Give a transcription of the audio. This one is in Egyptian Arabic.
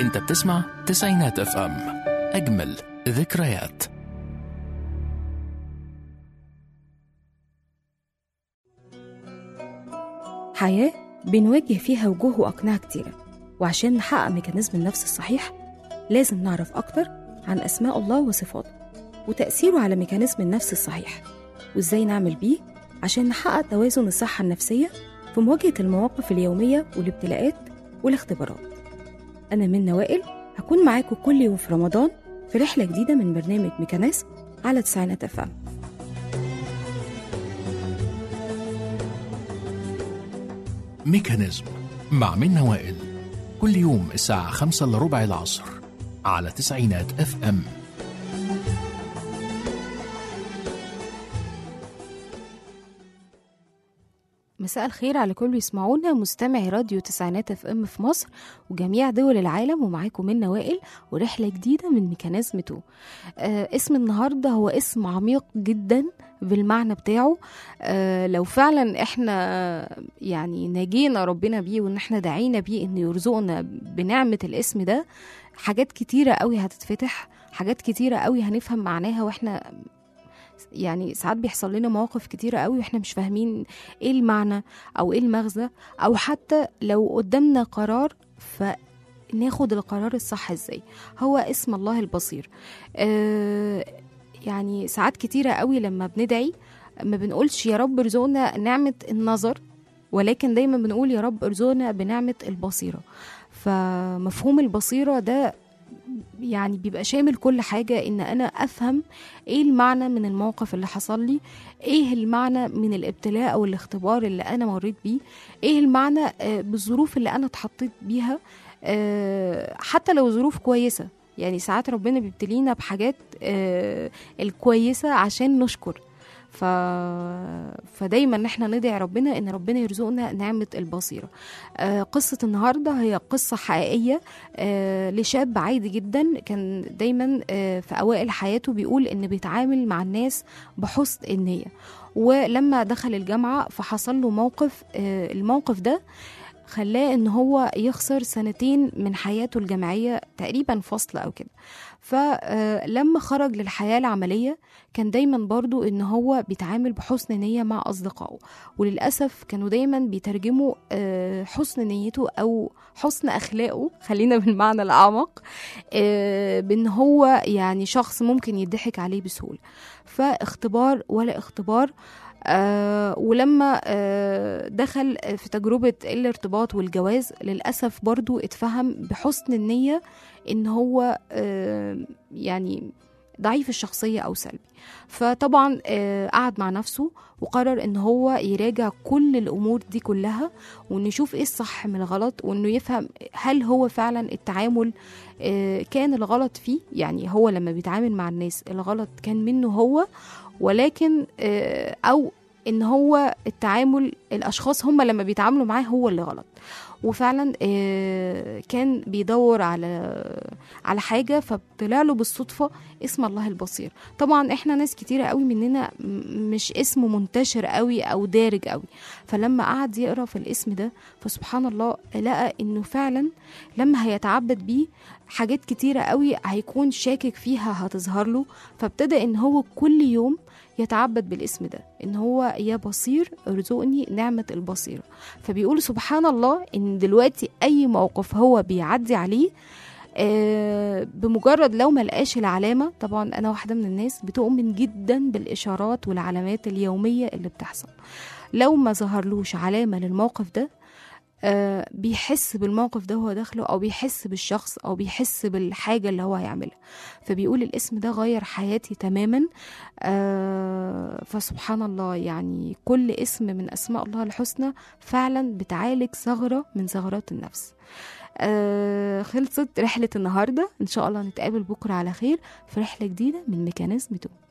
انت بتسمع تسعينات اف ام اجمل ذكريات حياة بنواجه فيها وجوه وأقنعة كتيرة وعشان نحقق ميكانيزم النفس الصحيح لازم نعرف أكتر عن أسماء الله وصفاته وتأثيره على ميكانيزم النفس الصحيح وإزاي نعمل بيه عشان نحقق توازن الصحة النفسية في مواجهة المواقف اليومية والابتلاءات والاختبارات أنا من وائل هكون معاكم كل يوم في رمضان في رحلة جديدة من برنامج ميكانيزم على تسعينات أفهم ميكانيزم مع منة وائل كل يوم الساعة خمسة إلا ربع العصر على تسعينات اف ام مساء الخير على كل يسمعونا مستمعي راديو تسعينات اف ام في مصر وجميع دول العالم ومعاكم من وائل ورحله جديده من ميكانيزم 2 آه اسم النهارده هو اسم عميق جدا بالمعنى بتاعه آه لو فعلا احنا يعني ناجينا ربنا بيه وان احنا دعينا بيه انه يرزقنا بنعمه الاسم ده حاجات كتيره قوي هتتفتح حاجات كتيره قوي هنفهم معناها واحنا يعني ساعات بيحصل لنا مواقف كتيرة قوي واحنا مش فاهمين ايه المعنى او ايه المغزى او حتى لو قدامنا قرار فناخد القرار الصح ازاي هو اسم الله البصير آه يعني ساعات كتيرة قوي لما بندعي ما بنقولش يا رب ارزقنا نعمة النظر ولكن دايما بنقول يا رب ارزقنا بنعمة البصيرة فمفهوم البصيرة ده يعني بيبقى شامل كل حاجة إن أنا أفهم إيه المعنى من الموقف اللي حصل لي إيه المعنى من الابتلاء أو الاختبار اللي أنا مريت بيه إيه المعنى آه، بالظروف اللي أنا اتحطيت بيها آه، حتى لو ظروف كويسة يعني ساعات ربنا بيبتلينا بحاجات آه، الكويسة عشان نشكر ف... فدايما ان احنا ندعي ربنا ان ربنا يرزقنا نعمه البصيره آه قصه النهارده هي قصه حقيقيه آه لشاب عادي جدا كان دايما آه في اوائل حياته بيقول ان بيتعامل مع الناس بحسن النيه ولما دخل الجامعه فحصل له موقف آه الموقف ده خلاه ان هو يخسر سنتين من حياته الجامعيه تقريبا فصل او كده فلما خرج للحياه العمليه كان دايما برضو ان هو بيتعامل بحسن نيه مع اصدقائه وللاسف كانوا دايما بيترجموا آه، حسن نيته او حسن اخلاقه خلينا بالمعنى الاعمق آه، بان هو يعني شخص ممكن يضحك عليه بسهوله فاختبار ولا اختبار آه ولما آه دخل في تجربة الارتباط والجواز للأسف برضو اتفهم بحسن النية إن هو آه يعني ضعيف الشخصية أو سلبي فطبعا آه قعد مع نفسه وقرر إن هو يراجع كل الأمور دي كلها وإنه يشوف إيه الصح من الغلط وإنه يفهم هل هو فعلا التعامل آه كان الغلط فيه يعني هو لما بيتعامل مع الناس الغلط كان منه هو ولكن آه، او ان هو التعامل الاشخاص هم لما بيتعاملوا معاه هو اللي غلط وفعلا آه، كان بيدور على على حاجه فطلع له بالصدفه اسم الله البصير طبعا احنا ناس كتيره قوي مننا م- مش اسم منتشر قوي او دارج قوي فلما قعد يقرا في الاسم ده فسبحان الله لقى انه فعلا لما هيتعبد بيه حاجات كتيرة قوي هيكون شاكك فيها هتظهر له فابتدى ان هو كل يوم يتعبد بالاسم ده ان هو يا بصير ارزقني نعمة البصيرة فبيقول سبحان الله ان دلوقتي اي موقف هو بيعدي عليه آه، بمجرد لو ما لقاش العلامة طبعا أنا واحدة من الناس بتؤمن جدا بالإشارات والعلامات اليومية اللي بتحصل لو ما ظهرلوش علامة للموقف ده آه، بيحس بالموقف ده وهو داخله او بيحس بالشخص او بيحس بالحاجه اللي هو هيعملها فبيقول الاسم ده غير حياتي تماما آه، فسبحان الله يعني كل اسم من اسماء الله الحسنى فعلا بتعالج ثغره من ثغرات النفس آه خلصت رحلة النهاردة إن شاء الله نتقابل بكرة على خير في رحلة جديدة من ميكانيزم 2